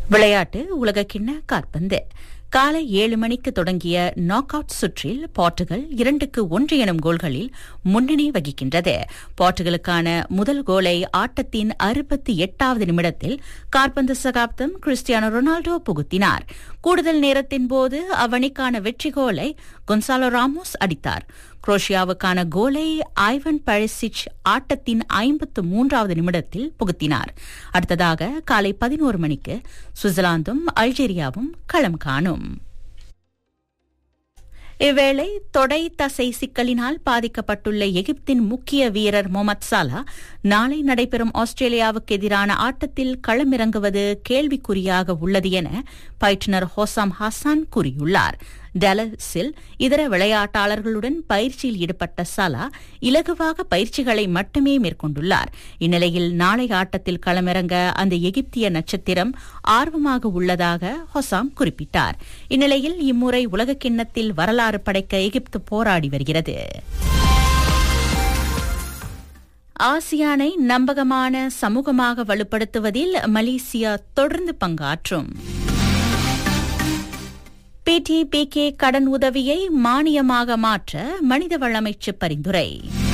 விளையாட்டு உலகக்கிண்ண காற்பந்து காலை ஏழு மணிக்கு தொடங்கிய நாக் அவுட் சுற்றில் போர்ச்சுகல் இரண்டுக்கு ஒன்று எனும் கோல்களில் முன்னணி வகிக்கின்றது போர்ச்சுகலுக்கான முதல் கோலை ஆட்டத்தின் அறுபத்தி எட்டாவது நிமிடத்தில் காற்பந்து சகாப்தம் கிறிஸ்டியானோ ரொனால்டோ புகுத்தினார் கூடுதல் நேரத்தின் போது அவ்வணிக்கான வெற்றி கோலை கொன்சாலோ ராமோஸ் அடித்தார் குரோஷியாவுக்கான கோலை ஐவன் பழசிச் ஆட்டத்தின் ஐம்பத்து மூன்றாவது நிமிடத்தில் புகுத்தினார் அடுத்ததாக காலை பதினோரு மணிக்கு சுவிட்சர்லாந்தும் அல்ஜீரியாவும் களம் காணும் இவ்வேளை தொடை தசை சிக்கலினால் பாதிக்கப்பட்டுள்ள எகிப்தின் முக்கிய வீரர் முகமது சாலா நாளை நடைபெறும் ஆஸ்திரேலியாவுக்கு எதிரான ஆட்டத்தில் களமிறங்குவது கேள்விக்குறியாக உள்ளது என பயிற்றுநர் ஹோசாம் ஹாசான் கூறியுள்ளார் டலஸில் இதர விளையாட்டாளர்களுடன் பயிற்சியில் ஈடுபட்ட சலா இலகுவாக பயிற்சிகளை மட்டுமே மேற்கொண்டுள்ளார் இந்நிலையில் நாளை ஆட்டத்தில் களமிறங்க அந்த எகிப்திய நட்சத்திரம் ஆர்வமாக உள்ளதாக ஹொசாம் குறிப்பிட்டார் இந்நிலையில் இம்முறை உலகக்கிண்ணத்தில் வரலாறு படைக்க எகிப்து போராடி வருகிறது ஆசியானை நம்பகமான சமூகமாக வலுப்படுத்துவதில் மலேசியா தொடர்ந்து பங்காற்றும் பிடிபிகே கடன் உதவியை மானியமாக மாற்ற மனிதவள அமைச்சு பரிந்துரை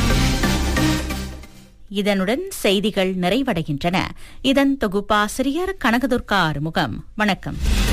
இதனுடன் செய்திகள் நிறைவடைகின்றன இதன் தொகுப்பாசிரியர் கனகதுர்கா ஆறுமுகம் வணக்கம்